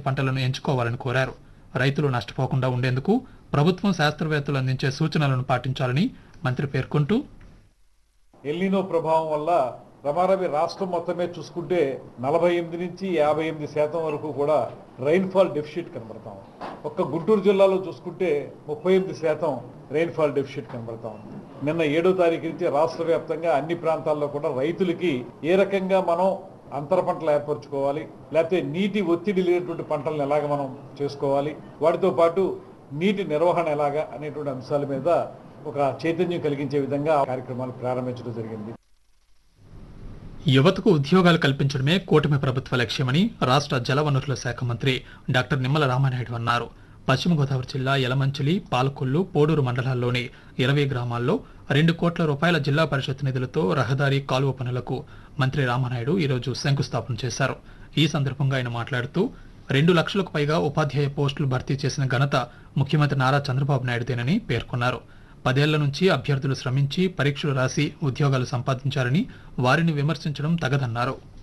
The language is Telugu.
పంటలను ఎంచుకోవాలని కోరారు రైతులు నష్టపోకుండా ఉండేందుకు ప్రభుత్వం శాస్త్రవేత్తలు అందించే సూచనలను పాటించాలని మంత్రి పేర్కొంటూ ఎల్నినో ప్రభావం వల్ల రమారవి రాష్ట్రం మొత్తమే చూసుకుంటే నలభై ఎనిమిది నుంచి యాభై ఎనిమిది శాతం వరకు కూడా రైన్ఫాల్ డెఫిషిట్ కనబడతాం ఒక్క గుంటూరు జిల్లాలో చూసుకుంటే ముప్పై ఎనిమిది శాతం రైన్ఫాల్ డెఫిషిట్ కనబడతాం నిన్న ఏడో తారీఖు నుంచి రాష్ట్ర వ్యాప్తంగా అన్ని ప్రాంతాల్లో కూడా రైతులకి ఏ రకంగా మనం అంతర పంటలు ఏర్పరచుకోవాలి లేకపోతే నీటి ఒత్తిడి లేనటువంటి పంటలను ఎలాగ మనం చేసుకోవాలి వాటితో పాటు నీటి నిర్వహణ ఎలాగా అనేటువంటి అంశాల మీద ఒక చైతన్యం కలిగించే విధంగా ఆ కార్యక్రమాలు ప్రారంభించడం జరిగింది యువతకు ఉద్యోగాలు కల్పించడమే కూటమి ప్రభుత్వ లక్ష్యమని రాష్ట్ర జలవనరుల శాఖ మంత్రి డాక్టర్ నిమ్మల రామానాయుడు అన్నారు పశ్చిమ గోదావరి జిల్లా యలమంచిలి పాలకొల్లు పోడూరు మండలాల్లోని ఇరవై గ్రామాల్లో రెండు కోట్ల రూపాయల జిల్లా పరిషత్ నిధులతో రహదారి కాలువ పనులకు మంత్రి రామానాయుడు ఈరోజు శంకుస్థాపన చేశారు ఈ సందర్భంగా ఆయన మాట్లాడుతూ రెండు లక్షలకు పైగా ఉపాధ్యాయ పోస్టులు భర్తీ చేసిన ఘనత ముఖ్యమంత్రి నారా చంద్రబాబు నాయుడుదేనని పేర్కొన్నారు పదేళ్ల నుంచి అభ్యర్థులు శ్రమించి పరీక్షలు రాసి ఉద్యోగాలు సంపాదించారని వారిని విమర్శించడం తగదన్నారు